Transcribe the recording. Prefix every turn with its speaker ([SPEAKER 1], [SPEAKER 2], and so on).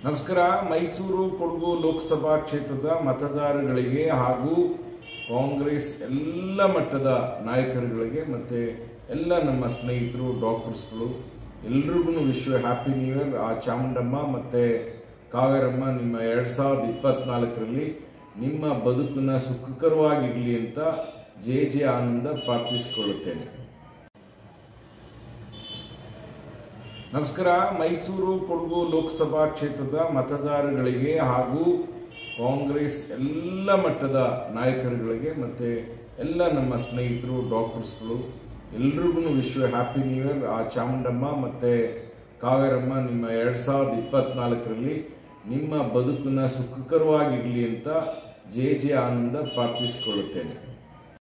[SPEAKER 1] ನಮಸ್ಕಾರ ಮೈಸೂರು ಕೊಡಗು ಲೋಕಸಭಾ ಕ್ಷೇತ್ರದ ಮತದಾರಗಳಿಗೆ ಹಾಗೂ ಕಾಂಗ್ರೆಸ್ ಎಲ್ಲ ಮಟ್ಟದ ನಾಯಕರುಗಳಿಗೆ ಮತ್ತೆ ಎಲ್ಲ ನಮ್ಮ ಸ್ನೇಹಿತರು ಡಾಕ್ಟರ್ಸ್ಗಳು ಎಲ್ರಿಗೂ ವಿಶ್ವ ಹ್ಯಾಪಿ ನ್ಯೂ ಇಯರ್ ಆ ಚಾಮುಂಡಮ್ಮ ಮತ್ತೆ ಕಾವೇರಮ್ಮ ನಿಮ್ಮ ಎರಡ್ ಸಾವಿರದ ಇಪ್ಪತ್ನಾಲ್ಕರಲ್ಲಿ ನಿಮ್ಮ ಬದುಕನ್ನ ಸುಖಕರವಾಗಿರಲಿ ಅಂತ ಜೆ ಜೆ ಆನಂದ ಪ್ರಾರ್ಥಿಸಿಕೊಳ್ಳುತ್ತೇನೆ ನಮಸ್ಕಾರ ಮೈಸೂರು ಕೊಡಗು ಲೋಕಸಭಾ ಕ್ಷೇತ್ರದ ಮತದಾರಗಳಿಗೆ ಹಾಗೂ ಕಾಂಗ್ರೆಸ್ ಎಲ್ಲ ಮಟ್ಟದ ನಾಯಕರುಗಳಿಗೆ ಮತ್ತೆ ಎಲ್ಲ ನಮ್ಮ ಸ್ನೇಹಿತರು ಡಾಕ್ಟರ್ಸ್ಗಳು ಎಲ್ರಿಗೂ ವಿಶ್ವ ಹ್ಯಾಪಿ ನ್ಯೂ ಇಯರ್ ಆ ಚಾಮುಂಡಮ್ಮ ಮತ್ತೆ ಕಾವೇರಮ್ಮ ನಿಮ್ಮ ಎರಡ್ ಸಾವಿರದ ಇಪ್ಪತ್ನಾಲ್ಕರಲ್ಲಿ ನಿಮ್ಮ ಬದುಕನ್ನ ಸುಖಕರವಾಗಿರಲಿ ಅಂತ ಜೆ ಜೆ ಆನಂದ ಪ್ರಾರ್ಥಿಸಿಕೊಳ್ಳುತ್ತೇನೆ